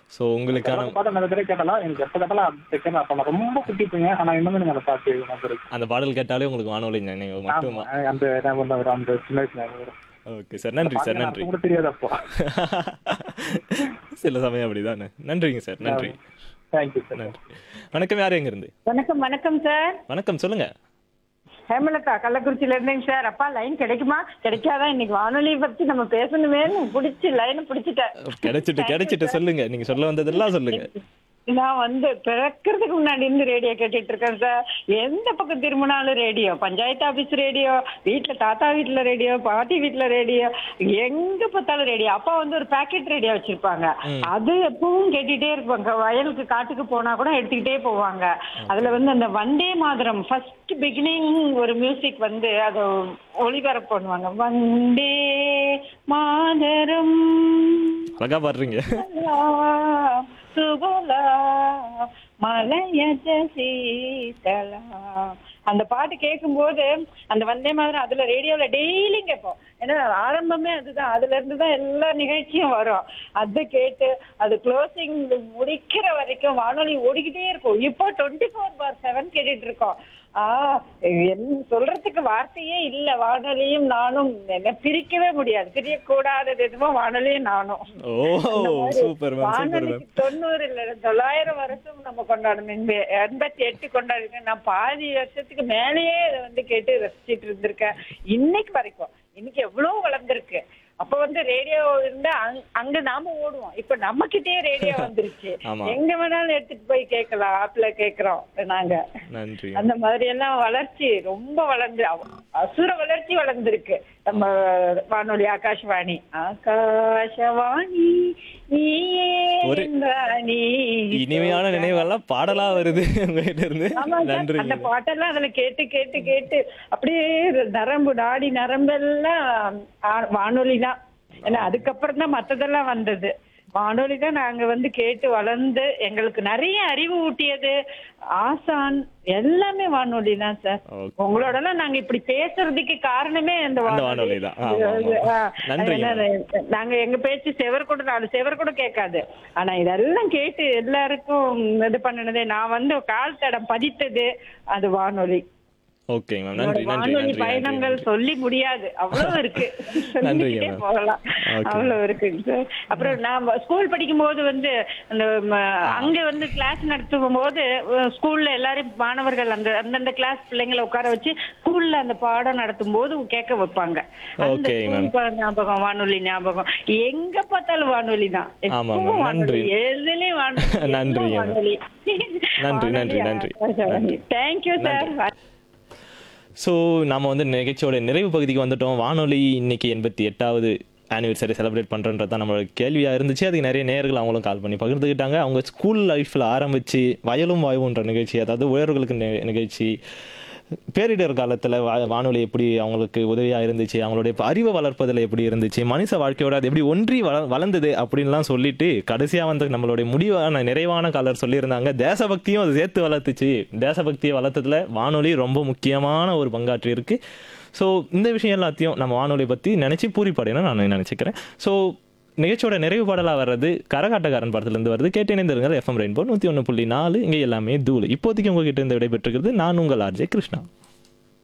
So உங்களுக்கான அந்த பாட்டு நிறைய தடவை கேட்டலாம் எனக்கு எப்ப கேட்டாலும் அது கேட்கணும் அப்ப நான் ரொம்ப குட்டி பையன் ஆனா இன்னும் எனக்கு அந்த பாட்டு ஞாபகம் இருக்கு அந்த பாடல் கேட்டாலே உங்களுக்கு வானொலி நினைவு ஆமா, மட்டுமா அந்த ஞாபகம் தான் வரும் அந்த சின்ன வயசு ஞாபகம் வரும் ஓகே சார் நன்றி சார் பாட்டு நன்றி அர்த்தம் கூட தெரியாது அப்போ சில சமயம் அப்படிதானே நன்றிங்க சார் நன்றி தேங்க்யூ சார் நன்றி வணக்கம் யார் எங்க இருந்து வணக்கம் வணக்கம் சார் வணக்கம் சொல்லுங்க ஹேமலதா கள்ளக்குறிச்சியில இருந்தேங்க சார் அப்பா லைன் கிடைக்குமா கிடைக்காதா இன்னைக்கு வானொலியை பத்தி நம்ம பேசணுமேன்னு பிடிச்சி லைனை பிடிச்சிட்டேன் கிடைச்சிட்டு கிடைச்சிட்டு சொல்லுங்க நீங்க சொல்ல வந்ததெல்லாம் சொல்லுங்க நான் வந்து பிறக்கிறதுக்கு முன்னாடி இருந்து ரேடியோ கேட்டுட்டு இருக்கேன் சார் எந்த பக்கம் திரும்பினாலும் ரேடியோ பஞ்சாயத்து ஆபீஸ் ரேடியோ வீட்டுல தாத்தா வீட்டுல ரேடியோ பாட்டி வீட்டுல ரேடியோ எங்க பார்த்தாலும் ரேடியோ அப்பா வந்து ஒரு பாக்கெட் ரேடியோ வச்சிருப்பாங்க அது எப்பவும் கேட்டுட்டே இருப்பாங்க வயலுக்கு காட்டுக்கு போனா கூட எடுத்துக்கிட்டே போவாங்க அதுல வந்து அந்த வந்தே மாதரம் ஃபர்ஸ்ட் பிகினிங் ஒரு மியூசிக் வந்து அதை ஒளிபரப்பு பண்ணுவாங்க வந்தே மாதரம் அழகா பாடுறீங்க சுபலா மலையஜ சீதலா அந்த பாட்டு கேட்கும்போது அந்த வந்தே மாதிரி அதுல ரேடியோல டெய்லியும் கேட்போம் ஏன்னா ஆரம்பமே அதுதான் அதுல இருந்து தான் எல்லா நிகழ்ச்சியும் வரும் அதை கேட்டு அது க்ளோசிங் முடிக்கிற வரைக்கும் வானொலி ஓடிக்கிட்டே இருக்கும் இப்போ டுவெண்ட்டி ஃபோர் பார் செவன் கேட்டுட்டு இருக்கோம் ஆஹ் என்ன சொல்றதுக்கு வார்த்தையே இல்ல வானொலியும் நானும் என்ன பிரிக்கவே முடியாது பிரியக்கூடாதது எதுவோ வானொலியும் நானும் ஓ சூப்பர் மேம் சூப்பர் மேம் வானொலிக்கு தொண்ணூறு இல்ல தொள்ளாயிரம் வருஷம் நம்ம கொண்டாடணும் இந்த எண்பத்தி எட்டு கொண்டாடிருக்கேன் நான் பாதி வருஷத்துக்கு மேலேயே இதை வந்து கேட்டு ரசிச்சிட்டு இருந்திருக்கேன் இன்னைக்கு வரைக்கும் இன்னைக்கு எவ்வளவு வளர்ந்துருக்கு அப்ப வந்து ரேடியோ இருந்தா அங்க- அங்க நாம ஓடுவோம் இப்ப நம்ம கிட்டயே ரேடியோ வந்துருச்சு ஆமா. எங்க வேணாலும் எடுத்துட்டு போய் கேட்கலாம் ஆப்ல கேக்குறோம் நாங்க நன்றி அந்த மாதிரி எல்லாம் வளர்ச்சி ரொம்ப வளர்ந்து அவ- அசுர வளர்ச்சி வளர்ந்திருக்கு நம்ம வானொலி ஆகாஷ்வாணி ஆகாஷவாணி நீயே ஒரு ராணி. இனிமையான நினைவுகள்லாம் பாடலா வருது உங்ககிட்ட இருந்து ஆமா சார், நன்றி அந்த பாட்டெல்லாம் அதுல கேட்டு கேட்டு கேட்டு அப்படியே நரம்பு நாடி நரம்பெல்லாம் ஆ- வானொலி தான் ஏன்னா அதுக்கப்புறம் தான் மத்ததெல்லாம் வந்தது வானொலி தான் நாங்க வந்து கேட்டு வளர்ந்து எங்களுக்கு நிறைய அறிவு ஊட்டியது ஆசான் எல்லாமே வானொலி தான் சார் Okay. உங்களோடலாம் நாங்க இப்படி பேசுறதுக்கு காரணமே அந்த அந்த வானொலி தான். ஆமா, ஆமா. ஆ, நன்றிங்க. அதனால நாங்க எங்க பேச்சு செவர் கூட நாலு செவர் கூட கேட்காது ஆனா இதெல்லாம் கேட்டு எல்லாருக்கும் இது பண்ணினது நான் வந்து கால் தடம் பதித்தது அது வானொலி ஓகே மேம் நன்றி நன்றி வானொலி நன்றி பயணங்கள் நன்றி சொல்லி முடியாது அவ்வளவு இருக்கு நன்றிங்க சொல்லிக்கிட்டே ma'am. போகலாம் Okay. அவ்வளவு இருக்குங்க சார் அப்புறம் நான் ஸ்கூல் படிக்கும் போது வந்து அந்த ம, அங்க வந்து கிளாஸ் நடத்தும் போது ஸ்கூல்ல எல்லாரும் மாணவர்கள் அந்த அந்தந்த கிளாஸ் பிள்ளைங்களை உட்கார வச்சு ஸ்கூல்ல அந்த பாடம் நடத்தும் போது கேட்க வைப்பாங்க அந்த Okay, ma'am. school பா- ஞாபகம் வானொலி ஞாபகம் எங்க பார்த்தாலும் வானொலி தான் ஆமா, எப்பவும் ma'am. வானொலி நன்றி. எதுலயும் வானொலி நன்றிங்க, ma'am. வானொலி நன்றி, நன்றி, நன்றி. தேங்க்யூ சார் ஸோ நாம வந்து நிகழ்ச்சியோட நிறைவு பகுதிக்கு வந்துட்டோம் வானொலி இன்னைக்கு எண்பத்தி எட்டாவது ஆனிவர்சரி செலிப்ரேட் பண்ணுறன்றது தான் நம்மளோட கேள்வியாக இருந்துச்சு அதுக்கு நிறைய நேயர்கள் அவங்களும் கால் பண்ணி பகிர்ந்துக்கிட்டாங்க அவங்க ஸ்கூல் லைஃப்பில் ஆரம்பித்து வயலும் வாயுன்ற நிகழ்ச்சி அதாவது உயர்களுக்கு நி- நிகழ்ச்சி பேரிடர் காலத்தில் வா வானொலி எப்படி அவங்களுக்கு உதவியாக இருந்துச்சு அவங்களுடைய அறிவை வளர்ப்பதில் எப்படி இருந்துச்சு மனுஷ வாழ்க்கையோட அது எப்படி ஒன்றி வள வளர்ந்தது அப்படின்லாம் சொல்லிட்டு கடைசியாக வந்து நம்மளுடைய முடிவான நிறைவான காலர் சொல்லியிருந்தாங்க தேசபக்தியும் அது சேர்த்து வளர்த்துச்சு தேசபக்தியை வளர்த்ததுல வானொலி ரொம்ப முக்கியமான ஒரு பங்காற்றி இருக்கு ஸோ இந்த விஷயம் எல்லாத்தையும் நம்ம வானொலி பற்றி நினச்சி பூரிப்படையணும் நான் நினச்சிக்கிறேன் ஸோ நிகழ்ச்சியோட நிறைவு பாடலாக வர்றது கரகாட்டக்காரன் படத்துலேருந்து வருது கேட்டு இணைந்திருங்கள் எஃப்எம் ரெயின்போ நூற்றி ஒன்று புள்ளி நாலு இங்கே எல்லாமே தூள் இப்போதைக்கு உங்ககிட்ட இருந்து விடைபெற்றுக்கிறது நான் உங்கள் ஆர்ஜே கிருஷ்ணா